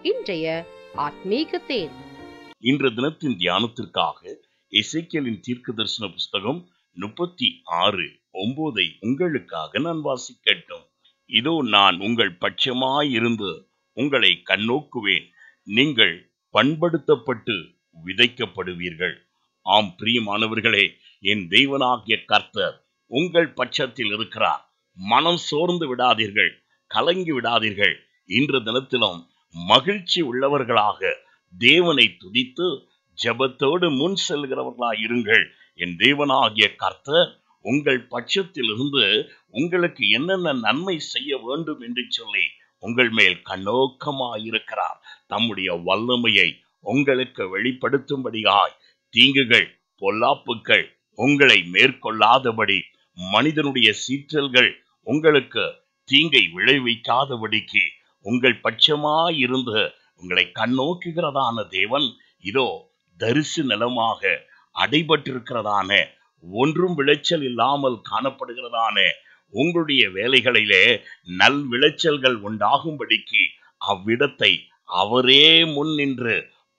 இன்றைய ஆத்மீக தேன் இன்று தினத்தின் தியானத்திற்காக எசேக்கியலின் தீர்க்க தரிசன புஸ்தகம் முப்பத்தி ஆறு ஒன்பதை உங்களுக்காக நான் வாசிக்கட்டும் இதோ நான் உங்கள் பட்சமாயிருந்து உங்களை கண்ணோக்குவேன் நீங்கள் பண்படுத்தப்பட்டு விதைக்கப்படுவீர்கள் ஆம் பிரியமானவர்களே என் தெய்வனாகிய கர்த்தர் உங்கள் பட்சத்தில் இருக்கிறார் மனம் சோர்ந்து விடாதீர்கள் கலங்கி விடாதீர்கள் இன்று தினத்திலும் மகிழ்ச்சி உள்ளவர்களாக தேவனை துதித்து ஜெபத்தோடு முன் செல்கிறவர்களாய் இருங்கள் என் தேவனாகிய கர்த்தர் உங்கள் பட்சத்திலிருந்து உங்களுக்கு என்னென்ன நன்மை செய்ய வேண்டும் என்று சொல்லி உங்கள் மேல் கண்ணோக்கமாயிருக்கிறார் தம்முடைய வல்லமையை உங்களுக்கு வெளிப்படுத்தும்படியாய் தீங்குகள் பொல்லாப்புக்கள் உங்களை மேற்கொள்ளாதபடி மனிதனுடைய சீற்றல்கள் உங்களுக்கு தீங்கை விளைவிக்காதபடிக்கு உங்கள் பட்சமாயிருந்து உங்களை கண்ணோக்குகிறதான தேவன் இதோ தரிசு நிலமாக அடைபட்டிருக்கிறதான ஒன்றும் விளைச்சல் இல்லாமல் காணப்படுகிறதான உங்களுடைய வேலைகளிலே நல் விளைச்சல்கள் உண்டாகும்படிக்கு அவ்விடத்தை அவரே முன் நின்று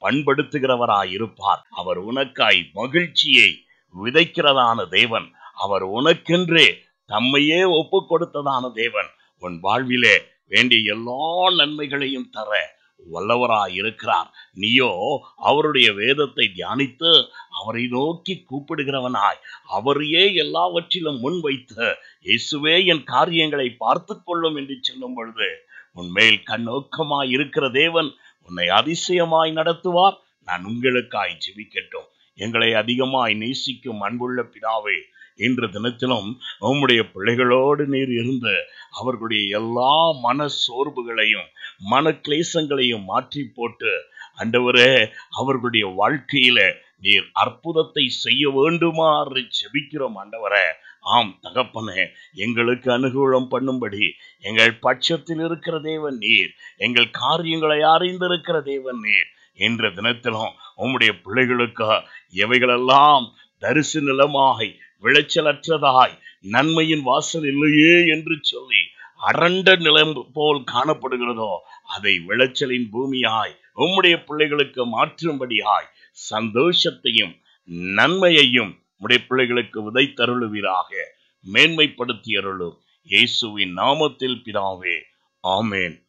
பண்படுத்துகிறவராயிருப்பார் அவர் உனக்காய் மகிழ்ச்சியை விதைக்கிறதான தேவன் அவர் உனக்கென்றே தம்மையே ஒப்பு கொடுத்ததான தேவன் உன் வாழ்விலே வேண்டிய எல்லா நன்மைகளையும் தர வல்லவராய் இருக்கிறார் நீயோ அவருடைய வேதத்தை தியானித்து அவரை நோக்கி கூப்பிடுகிறவனாய் அவரையே எல்லாவற்றிலும் முன்வைத்து இயேசுவே என் காரியங்களை பார்த்து கொள்ளும் என்று சொல்லும் பொழுது உன்மேல் கண்ணோக்கமாய் இருக்கிற தேவன் உன்னை அதிசயமாய் நடத்துவார் நான் உங்களுக்காய் ஜெபிக்கட்டும் எங்களை அதிகமாய் நேசிக்கும் அன்புள்ள பிதாவே இன்று தினத்திலும் உம்முடைய பிள்ளைகளோடு நீர் இருந்து அவர்களுடைய எல்லா மன சோர்வுகளையும் மன கிளேசங்களையும் மாற்றி போட்டு அண்டவரே அவர்களுடைய வாழ்க்கையில நீர் அற்புதத்தை செய்ய வேண்டுமாறு ஜெபிக்கிறோம் ஆண்டவரே ஆம் தகப்பனே எங்களுக்கு அனுகூலம் பண்ணும்படி எங்கள் பட்சத்தில் இருக்கிற தேவன் நீர் எங்கள் காரியங்களை அறிந்திருக்கிற தேவன் நீர் இன்ற தினத்திலும் உம்முடைய பிள்ளைகளுக்கு எவைகளெல்லாம் தரிசு நிலமாய் விளைச்சலற்றதாய் நன்மையின் வாசல் இல்லையே என்று சொல்லி அடர்ந்த நிலம் போல் காணப்படுகிறதோ அதை விளைச்சலின் பூமியாய் உம்முடைய பிள்ளைகளுக்கு மாற்றும்படியாய் சந்தோஷத்தையும் நன்மையையும் உடைய பிள்ளைகளுக்கு விதைத்தருளுவீராக மேன்மைப்படுத்தி அருளும் இயேசுவின் நாமத்தில் பிதாவே ஆமேன்